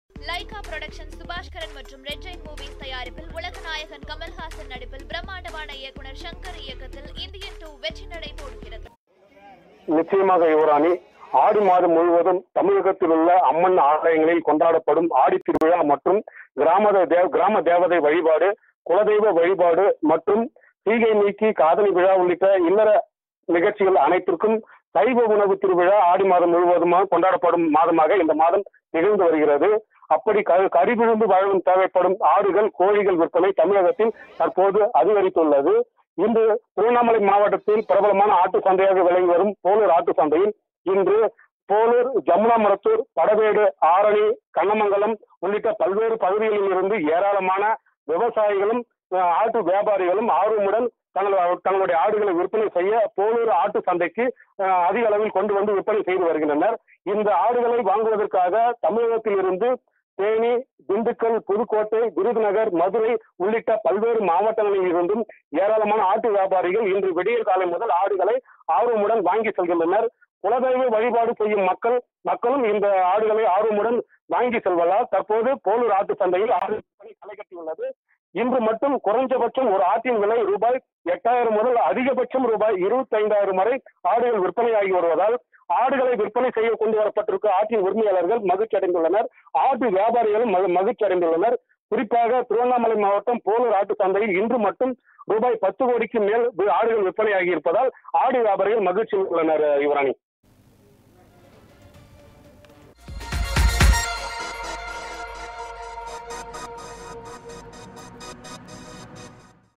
Lyca production Subaskaran மற்றும் red Jain movies தயாரிப்பில் உலகநாயகன் கமல்ஹாசன் நடிப்பில் பிரம்மாண்டமான இயக்குனர் சங்கர் இயக்கத்தில் இந்தியன் டூ வெற்றி நடை போடுகிறது நிச்சயமாக யுவராணி ஆடி மாதம் முழுவதும் தமிழகத்தில் உள்ள அம்மன் ஆலயங்களில் கொண்டாடப்படும் ஆடி திருவிழா மற்றும் கிராம தேவ கிராம தேவதை வழிபாடு குலதெய்வ வழிபாடு மற்றும் சீகை நீக்கி காதலி விழா உள்ளிட்ட இல்லற நிகழ்ச்சிகள் அனைத்திற்கும் சைவ உணவு திருவிழா ஆடி மாதம் முழுவதுமாக கொண்டாடப்படும் மாதமாக இந்த மாதம் நிகழ்ந்து வருகிறது அப்படி க- கறி விழுந்து வாழும் தேவைப்படும் ஆடுகள் கோழிகள் விற்பனை தமிழகத்தில் தற்போது அதிகரித்துள்ளது இன்று திருவண்ணாமலை மாவட்டத்தில் பிரபலமான ஆட்டு சந்தையாக விளங்கி வரும் போலூர் ஆட்டு சந்தையில் இன்று போலூர் ஜமுனா மரத்தூர் படவேடு ஆரணி கண்ணமங்கலம் உள்ளிட்ட பல்வேறு பகுதிகளில் இருந்து ஏராளமான விவசாயிகளும் அஹ், ஆட்டு வியாபாரிகளும் ஆர்வமுடன் தங்கள் தங்களுடைய ஆடுகளை விற்பனை செய்ய போலூர் ஆட்டு சந்தைக்கு அஹ், அதிக அளவில் கொண்டு வந்து விற்பனை செய்து வருகின்றனர் இந்த ஆடுகளை வாங்குவதற்காக தமிழகத்தில் இருந்து தேனி திண்டுக்கல் புதுக்கோட்டை விருதுநகர் மதுரை உள்ளிட்ட பல்வேறு மாவட்டங்களில் இருந்தும் ஏராளமான ஆட்டு வியாபாரிகள் இன்று விடியற் காலை முதல் ஆடுகளை ஆர்வமுடன் வாங்கி செல்கின்றனர் குலதெய்வ வழிபாடு செய்யும் மக்கள் மக்களும் இந்த ஆடுகளை ஆர்வமுடன் வாங்கி செல்வதால் தற்போது போலூர் ஆட்டு சந்தையில் ஆடு விற்பனை களை கட்டியுள்ளது இன்று மட்டும் குறைஞ்சபட்சம் ஒரு ஆட்டின் விலை ரூபாய் எட்டாயிரம் முதல் அதிகபட்சம் ரூபாய் இருபத்தி ஐந்தாயிரம் வரை ஆடுகள் விற்பனையாகி வருவதால் ஆடுகளை விற்பனை செய்ய கொண்டு வரப்பட்டிருக்க ஆட்டின் உரிமையாளர்கள் மகிழ்ச்சி அடைந்துள்ளனர் ஆட்டு வியாபாரிகளும் மகி- மகிழ்ச்சி அடைந்துள்ளனர் குறிப்பாக திருவண்ணாமலை மாவட்டம் போலூர் ஆட்டு சந்தையில் இன்று மட்டும் ரூபாய் பத்து கோடிக்கு மேல் வி- ஆடுகள் விற்பனையாகி இருப்பதால் ஆடு வியாபாரிகள் மகிழ்ச்சி உள்ளனர் யுவராணி